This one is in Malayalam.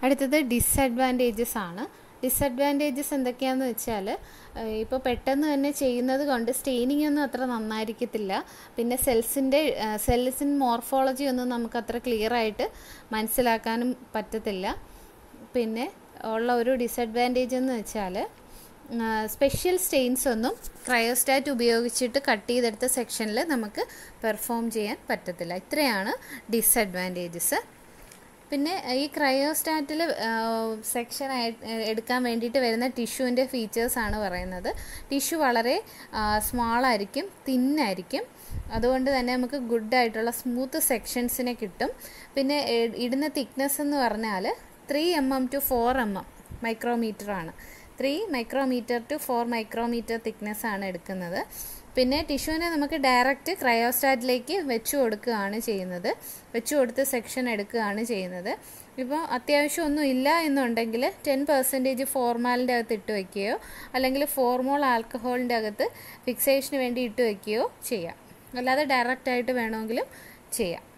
അടുത്തത് ഡിസഡ്വാൻറ്റേജസ് ആണ് ഡിസഡ്വാൻറ്റേജസ് എന്തൊക്കെയാണെന്ന് വെച്ചാൽ ഇപ്പോൾ പെട്ടെന്ന് തന്നെ ചെയ്യുന്നത് കൊണ്ട് സ്റ്റെയിനിങ് ഒന്നും അത്ര നന്നായിരിക്കത്തില്ല പിന്നെ സെൽസിൻ്റെ സെൽസിൻ മോർഫോളജി ഒന്നും നമുക്ക് അത്ര ക്ലിയർ ആയിട്ട് മനസ്സിലാക്കാനും പറ്റത്തില്ല പിന്നെ ഉള്ള ഒരു ഡിസഡ്വാൻറ്റേജ് എന്ന് വെച്ചാൽ സ്പെഷ്യൽ സ്റ്റെയിൻസ് ഒന്നും ക്രയോസ്റ്റാറ്റ് ഉപയോഗിച്ചിട്ട് കട്ട് ചെയ്തെടുത്ത സെക്ഷനിൽ നമുക്ക് പെർഫോം ചെയ്യാൻ പറ്റത്തില്ല ഇത്രയാണ് ഡിസഡ്വാൻറ്റേജസ് പിന്നെ ഈ ക്രയോസ്റ്റാറ്റിൽ സെക്ഷൻ എടുക്കാൻ വേണ്ടിയിട്ട് വരുന്ന ടിഷ്യൂവിൻ്റെ ഫീച്ചേഴ്സാണ് പറയുന്നത് ടിഷ്യൂ വളരെ സ്മാളായിരിക്കും തിന്നായിരിക്കും അതുകൊണ്ട് തന്നെ നമുക്ക് ഗുഡായിട്ടുള്ള സ്മൂത്ത് സെക്ഷൻസിനെ കിട്ടും പിന്നെ ഇടുന്ന തിക്നെസ് എന്ന് പറഞ്ഞാൽ three M M to four M M micrometre ആണ് three micrometre to four micrometre thickness ആണ് എടുക്കുന്നത് പിന്നെ ടിഷ്യൂവിനെ നമുക്ക് ഡയറക്റ്റ് ക്രയോസ്റ്റാറ്റിലേക്ക് വെച്ച് കൊടുക്കുകയാണ് ചെയ്യുന്നത് വെച്ച് കൊടുത്ത് സെക്ഷൻ എടുക്കുകയാണ് ചെയ്യുന്നത് ഇപ്പോൾ അത്യാവശ്യം ഒന്നും ഇല്ല എന്നുണ്ടെങ്കിൽ ടെൻ പെർസെൻറ്റേജ് ഫോർമാലിൻ്റെ അകത്ത് ഇട്ട് വയ്ക്കുകയോ അല്ലെങ്കിൽ ഫോർമോൾ ആൽക്കഹോളിൻ്റെ അകത്ത് ഫിക്സേഷന് വേണ്ടി ഇട്ട് വയ്ക്കുകയോ ചെയ്യാം അല്ലാതെ ഡയറക്റ്റായിട്ട് വേണമെങ്കിലും ചെയ്യാം